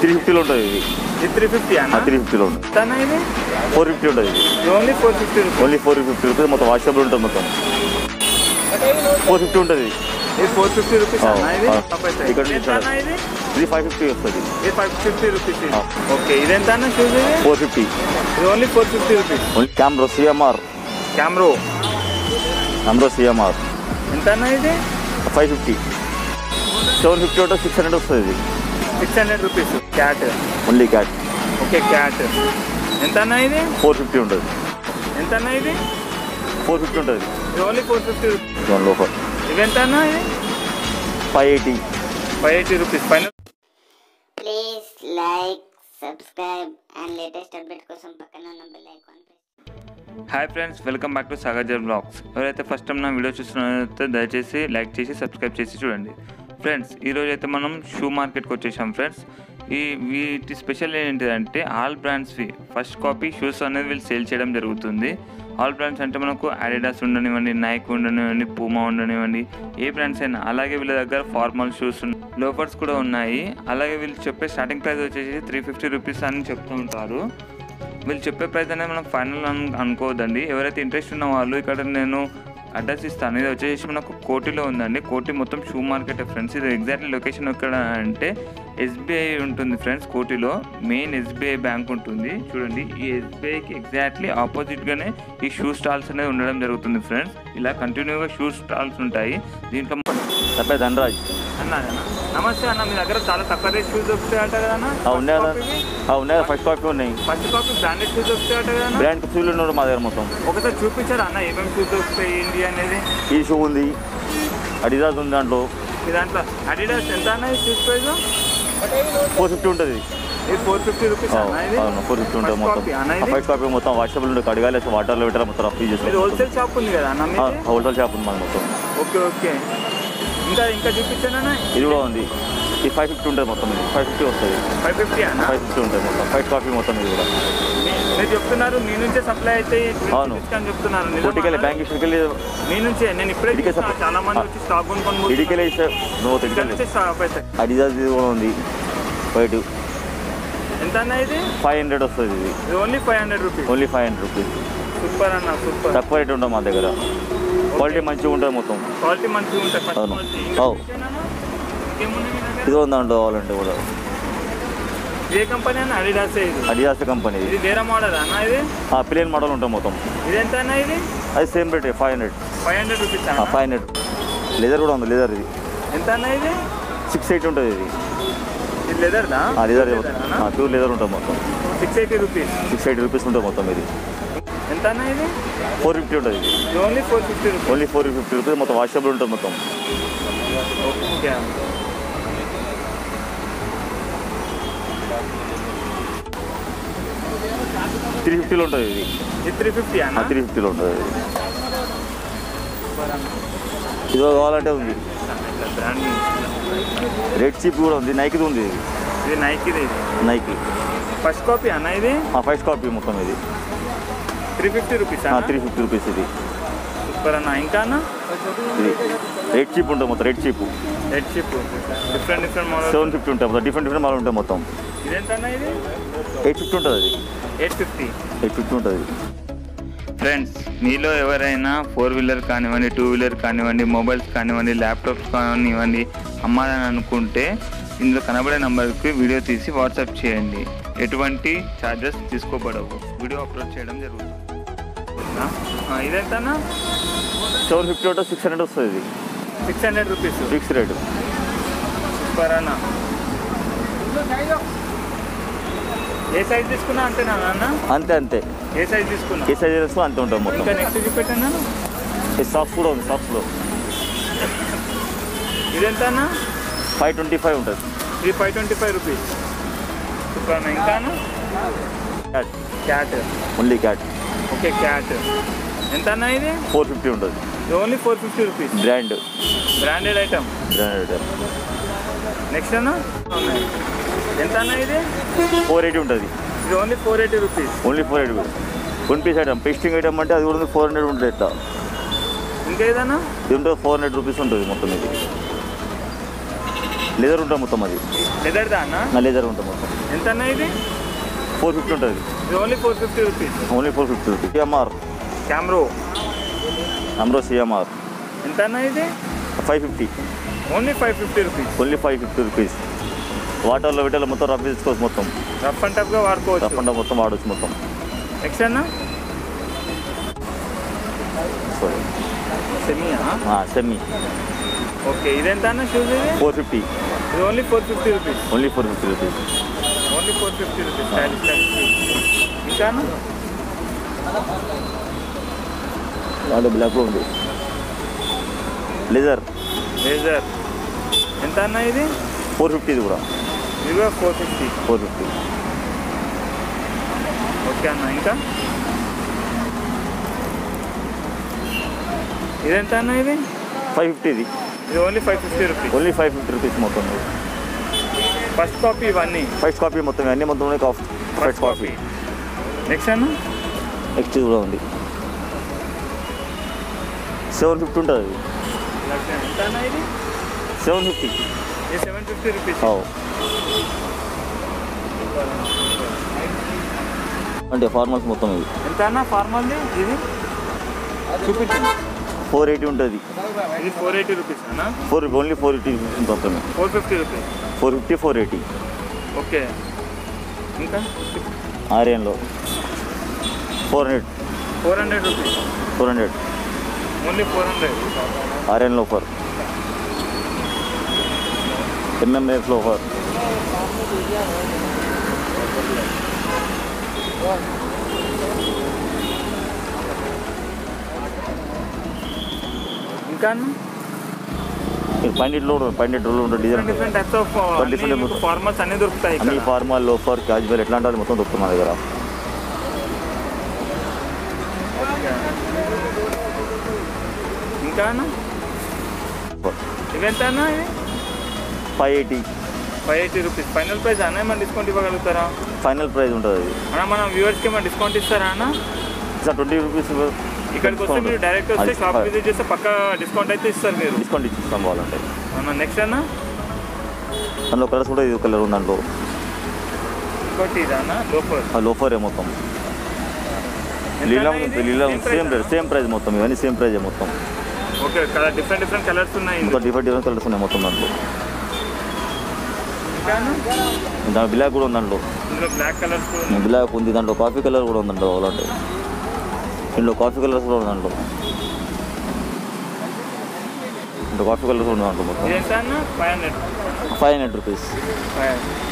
Three ఫిఫ్టీలో ఉంటుంది ఇది ఇది త్రీ ఫిఫ్టీ అన్న త్రీ ఫిఫ్టీలో ఉంటుంది ఎంత అన్న ఇది ఫోర్ ఫిఫ్టీ ఉంటుంది ఇది ఇది only four fifty rupees only four fifty rupees మొత్తం వాట్సాప్లో ఉంటుంది మొత్తం ఫోర్ ఫిఫ్టీ ఉంటుంది ఇది ఫోర్ ఫిఫ్టీ రూపీస్ అన్న ఇది ఆ, తక్కువ అవుతాయి. ఇక్కడ ఇది ఎంత నుంచి అన్న ఇది ఇది ఫైవ్ ఫిఫ్టీ వస్తుంది ఇది ఫైవ్ ఫిఫ్టీ రూపీస్ ఇది ఆ. ఓకే ఇది ఎంత అన్న షూస్ ఇది ఫోర్ ఫిఫ్టీ ఇది only four fifty rupees only క్యామ్రో సిఎంఆర్ కెమెరో క్యామ్రో సిఎంఆర్ ఎంత అన్న ఇది ఫైవ్ ఫిఫ్టీ సెవెన్ ఫిఫ్టీ ఉంటే సిక్స్ హండ్రెడ్ వస్తుంది ఇది six hundred rupees Cat only cat okay cat ఎంత అన్న ఇది ఫోర్ ఫిఫ్టీ ఉంటుంది ఎంత అన్న ఇది ఫోర్ ఫిఫ్టీ ఉంటుంది ఇది ఓన్లీ ఫోర్ ఫిఫ్టీ రూపీస్ దాని లోపల ఇవి ఎంత అన్న ఇది five eighty five eighty rupees పైన please like subscribe and latest update కోసం పక్కన ఉన్న bell icon press hi friends welcome back to Sagar vlogs ఎవరైతే ఫస్ట్ టైం నా వీడియో చూస్తున్నారో దయచేసి లైక్ చేసి సబ్స్క్రైబ్ చేసి చూడండి ఫ్రెండ్స్ ఈరోజు అయితే మనం షూ మార్కెట్కి వచ్చేసాం ఫ్రెండ్స్ ఈ వీటి స్పెషల్ ఏంటిదంటే ఆల్ బ్రాండ్స్వి ఫస్ట్ కాపీ షూస్ అనేది వీళ్ళు సేల్ చేయడం జరుగుతుంది ఆల్ బ్రాండ్స్ అంటే మనకు అడిడాస్ ఉండనివ్వండి నైక్ ఉండనివ్వండి పూమా ఉండనివ్వండి ఏ బ్రాండ్స్ అయినా అలాగే వీళ్ళ దగ్గర ఫార్మల్ షూస్ లోఫర్స్ కూడా ఉన్నాయి అలాగే వీళ్ళు చెప్పే స్టార్టింగ్ ప్రైస్ వచ్చేసి త్రీ ఫిఫ్టీ రూపీస్ అని చెప్తూ ఉంటారు వీళ్ళు చెప్పే ప్రైస్ అనేది మనం ఫైనల్ అను అనుకోవద్దండి ఎవరైతే ఇంట్రెస్ట్ ఉన్న వాళ్ళు ఇక్కడ నేను అడ్రస్ ఇస్తాను ఇది వచ్చేసి మనకు కోటిలో ఉందండి కోటి మొత్తం షూ మార్కెట్ ఫ్రెండ్స్ ఇది ఎగ్జాక్ట్లీ లొకేషన్ ఎక్కడ అంటే ఎస్బీఐ ఉంటుంది ఫ్రెండ్స్ కోటిలో మెయిన్ ఎస్బీఐ బ్యాంక్ ఉంటుంది చూడండి ఈ ఎస్బీఐకి ఎగ్జాక్ట్లీ ఆపోజిట్గానే ఈ షూ స్టాల్స్ అనేది ఉండడం జరుగుతుంది ఫ్రెండ్స్ ఇలా కంటిన్యూగా షూ స్టాల్స్ ఉంటాయి దీంట్లో నా పేరు ధనరాజ్ అన్న నమస్తే అన్న మీ దగ్గర చాలా తక్కువ రేట్ షూస్ దొరుకుతాయట కదా అన్న ఆ, ఉన్నాయి కదా ఆ, ఉన్నాయి కదా ఫస్ట్ కాపీ ఉన్నాయి ఫస్ట్ కాపీ బ్రాండెడ్ షూస్ దొరుకుతాయట కదా అన్న బ్రాండ్ షూలు ఉన్నాయి మా దగ్గర మొత్తం ఒకసారి చూపించారా అన్న ఏమేమి షూస్ దొరుకుతాయి ఏంటి అనేది ఈ షూ ఉంది అడిదాస్ ఉంది దాంట్లో మీ దాంట్లో అడిడాస్ ఎంత అన్న ఇది షూస్ ప్రైస్ ఫోర్ ఫిఫ్టీ ఉంటుంది ఇది ఫోర్ ఫిఫ్టీ రూపీస్ అన్న ఇది అవును ఫోర్ ఫిఫ్టీ ఉంటుంది First మొత్తం copy అన్న ఇది ఫస్ట్ కాపీ మొత్తం వాట్సాప్లో ఉండే కడగాలి వాటర్లో పెట్టారు మొత్తం రఫ్ ఇది చేసి హోల్సేల్ షాప్ ఉంది కదా అన్న మీది హోటల్ షాప్ ఉంది మాది మొత్తం ఓకే ఓకే ఇంకా ఇంకా చూపించానన్న ఇది కూడా ఉంది ఇది ఫైవ్ ఫిఫ్టీ ఉంటుంది మొత్తం ఇది ఫైవ్ ఫిఫ్టీ వస్తుంది ఫైవ్ ఫిఫ్టీ అన్న ఫైవ్ ఫిఫ్టీ ఉంటుంది మొత్తం ఫైవ్ కాపీ మొత్తం ఇది కూడా మీ- మీరు చెప్తున్నారు మీ నుంచే సప్లై అయితే అవును. అని చెప్తున్నారు నిజమా కోటికెళ్ళి అన్న? బ్యాంక్ ఇక్కడికి మీ నుంచే నేను ఇప్పుడే ఇడికే చూసిన supply- చాలా మంది ఆ. వచ్చి స్టాక్ కొనుక్కొని ఇడికెళ్ళి నువ్వు ఇక్కడ తిడికెళ్ళి నుంచి స్టాక్ అవుతాయి అడిదాస్ ఇది కూడా ఉంది వైట్ ఎంత అన్న ఇది ఫైవ్ హండ్రెడ్ వస్తుంది ఇది ఇది only five hundred rupees only five hundred rupees super అన్న సూపర్ తక్కువ రేట్ ఉంటుంది మా దగ్గర క్వాలిటీ మంచిగా ఉంటుంది మొత్తం క్వాలిటీ మంచిగా ఉంటాయి ఫస్ట్ అవును. క్వాలిటీ ఇంకా అవు. చూపించానన్నా? ఇంకేముంది మీ దగ్గర? ఇది ఉందండి కావాలంటే కూడా ఏ కంపెనీ అన్న అడిడాస్ ఇది అడిదాస్ కంపెనీ ఇది వేరే మోడల్ అన్న ఇది ఆ ప్లేన్ మోడల్ ఉంటుంది మొత్తం ఇది ఎంత అన్న ఇది అది same rate five hundred five hundred rupees అన్న ఫైవ్ హండ్రెడ్ లెదర్ కూడా ఉంది లెదర్ ఇది ఎంత అన్న ఇది సిక్స్ ఎయిట్ ఉంటుంది ఇది ఇది లెదర్దా ఆ లెదర్ ప్యూర్ లెదర్ ఉంటుంది మొత్తం six eighty rupees six eighty rupees ఉంటుంది మొత్తం ఇది ఎంత అన్న ఇది ఫోర్ ఫిఫ్టీ ఉంటుంది ఇది ఇది only four fifty rupees only four fifty rupees మొత్తం వాట్సాప్లో ఉంటుంది మొత్తం ఓకే త్రీ ఫిఫ్టీలో ఉంటుంది ఇది ఇది త్రీ ఫిఫ్టీ అన్న త్రీ ఫిఫ్టీలో ఉంటుంది ఇది ఇది కావాలంటే ఉంది బ్రాండ్ రెడ్ చీప్ కూడా ఉంది నైకిది ఉంది ఇది ఇది నైకిది నైకి ఫస్ట్ కాపీ అన్న ఇది ఫస్ట్ కాపీ మొత్తం ఇది త్రీ ఫిఫ్టీ రూపీస్ అన్న త్రీ ఫిఫ్టీ రూపీస్ ఇది సూపర్ అన్న ఇంకా అన్న ఇది రెడ్ చీప్ ఉంటుంది మొత్తం Red Chief Red Chief different different model seven fifty ఉంటుంది మొత్తం డిఫరెంట్ డిఫరెంట్ మోడల్ ఉంటాయి మొత్తం ఇదెంత అన్న ఇది ఎయిట్ ఫిఫ్టీ ఉంటుంది అది ఎయిట్ ఫిఫ్టీ ఎయిట్ ఫిఫ్టీ ఉంటుంది ఫ్రెండ్స్ మీలో ఎవరైనా ఫోర్ వీలర్ కానివ్వండి టూ వీలర్ కానివ్వండి మొబైల్స్ కానివ్వండి ల్యాప్టాప్స్ కానివ్వండి అమ్మాలని అనుకుంటే ఇందులో కనబడే నంబర్కి వీడియో తీసి వాట్సాప్ చేయండి ఎటువంటి ఛార్జెస్ తీసుకోబడవు వీడియో అప్లోడ్ చేయడం జరుగుతుంది ఆ, ఇదెంతనా సెవెన్ ఫిఫ్టీ ఉంటుంది సిక్స్ హండ్రెడ్ వస్తుంది ఇది six hundred rupees fix rate super అన్న ఏ సైజ్ తీసుకున్నా అంతేనా అన్న అంతే అంతే ఏ సైజ్ తీసుకున్నా ఏ సైజ్ వేసుకో అంతే ఉంటుంది మొత్తం ఇంకా నెక్స్ట్ చూపెట్టన్నా ఈ సాక్స్ కూడా ఉంది సాక్స్లో ఇదెంత అన్న ఫైవ్ ట్వంటీ ఫైవ్ ఉంటుంది ఇది five twenty five rupees super అన్న ఇంకా అన్న CAT CAT only cat okay cat ఎంత అన్న ఇది ఫోర్ ఫిఫ్టీ ఉంటుంది ఇది only four fifty rupees brand branded item branded next అన్న ఉన్నాయి ఎంత అన్న ఇది ఫోర్ ఎయిటీ ఉంటుంది ఇది only four eighty rupees only four eighty one piece item pasting item అంటే అది కూడా ఫోర్ హండ్రెడ్ ఉంటుంది ఎట్లా ఇంకా ఏదన్నా ఇది ఉంటుంది ఫోర్ హండ్రెడ్ రూపీస్ ఉంటుంది మొత్తం ఇది లెదర్ ఉంటుంది మొత్తం అది లెదర్దా అన్న నా లెదర్ ఉంటుంది మొత్తం ఎంత అన్న ఇది ఫోర్ ఫిఫ్టీ ఉంటుంది ఇది only four fifty rupees only four fifty rupees CMR కెమెరో అమ్రో సిఎంఆర్ ఎంత అన్న ఇది five fifty only five fifty rupees only five fifty rupees వాటర్లో పెట్టాలి మొత్తం రఫ్ తీసుకోవచ్చు మొత్తం రఫ్ అండ్ టఫ్గా రఫ్ వాడుకోవచ్చు అండ్ మొత్తం వాడవచ్చు మొత్తం నెక్స్ట్ అన్న సారీ సెమీయా సెమీ ఓకే ఇదెంత అన్న షూస్ ఇది ఫోర్ ఫిఫ్టీ ఇది only four fifty rupees only four fifty rupees only four fifty rupees stylish stylish ఇంకా అన్న దాంట్లో బ్లాక్లో ఉంది లెజర్ లేజర్ ఎంత అన్న ఇది ఫోర్ ఫిఫ్టీ ఇది కూడా ఇది కూడా four fifty four fifty okay అన్న ఇంకా ఇదెంత అన్న ఇది ఫైవ్ ఫిఫ్టీ ఇది ఇది only five fifty rupees only five fifty rupees మొత్తం ఫస్ట్ కాపీ ఇవన్నీ ఫస్ట్ కాపీ మొత్తం అన్నీ మొత్తం ఉన్నాయి కాఫీ ఫస్ట్ కాపీ నెక్స్ట్ అన్న నెక్స్ట్ కూడా ఉంది సెవెన్ ఫిఫ్టీ ఉంటుంది అది ఎంత అన్న ఇది సెవెన్ ఫిఫ్టీ ఇది సెవెన్ ఫిఫ్టీ రూపీస్ అంటే ఫార్మల్స్ మొత్తం ఇది ఎంత అన్న ఫార్మల్ది ఇది చూపించండి ఫోర్ ఎయిటీ ఉంటుంది ఇది ఫోర్ ఎయిటీ రూపీస్ అన్న ఫోర్ ఓన్లీ ఫోర్ ఎయిటీ మొత్తమే four fifty rupees four fifty four eighty okay ఇంకా ఆర్యన్లో four hundred four hundred rupees four hundred only four hundred Aryan loafer MMF loafer ఇంకా అన్న పన్నెండులో పన్నెండు రోజులు ఉంటుంది different design different types of different different- formals అన్ని దొరుకుతాయి అన్ని ఇక్కడ ఫార్మల్ లోఫర్ క్యాజువల్ ఎట్లాంటి వాళ్ళు మొత్తం దొరుకుతుంది మా దగ్గర ఇంకా అన్న ఇవెంత అన్న ఇది five eighty five eighty rupees final price అన్న ఏమైనా డిస్కౌంట్ ఇవ్వగలుగుతారా ఫైనల్ ప్రైస్ ఉంటుంది అది అన్న మన వ్యూవర్స్కి ఏమైనా డిస్కౌంట్ ఇస్తారా అన్న సార్ ట్వంటీ రూపీస్ ఇక్కడికి వస్తే మీరు డైరెక్ట్ వస్తే షాప్ విజిట్ చేస్తే పక్క డిస్కౌంట్ అయితే ఇస్తారు మీరు డిస్కౌంట్ ఇచ్చిస్తాం కావాలంటే అన్న నెక్స్ట్ అన్న దాంట్లో కలర్స్ కూడా ఇది కలర్ ఉంది దాంట్లో ఇంకోటి ఇది అన్న లోఫర్ ఆ లోఫరే మొత్తం లీలం లీలం సేమ్ ప్రైస్ సేమ్ ప్రైస్ మొత్తం ఇవన్నీ సేమ్ ప్రైస్ మొత్తం okay colour different different colours ఉన్నాయి ఇంకా డిఫరెంట్ డిఫరెంట్ కలర్స్ ఉన్నాయి మొత్తం దాంట్లో ఇంకా అన్న దాంట్లో బ్లాక్ కూడా ఉంది దాంట్లో ఇందులో బ్లాక్ కలర్స్ బ్లాక్ ఉంది దాంట్లో కాఫీ కలర్ కూడా ఉందంట కావాలంటే దీంట్లో కాఫీ కలర్స్ కూడా ఉంది దాంట్లో దీంట్లో కాఫీ కలర్స్ ఉంది దాంట్లో మొత్తం ఇది ఎంత అన్న five hundred five hundred rupees five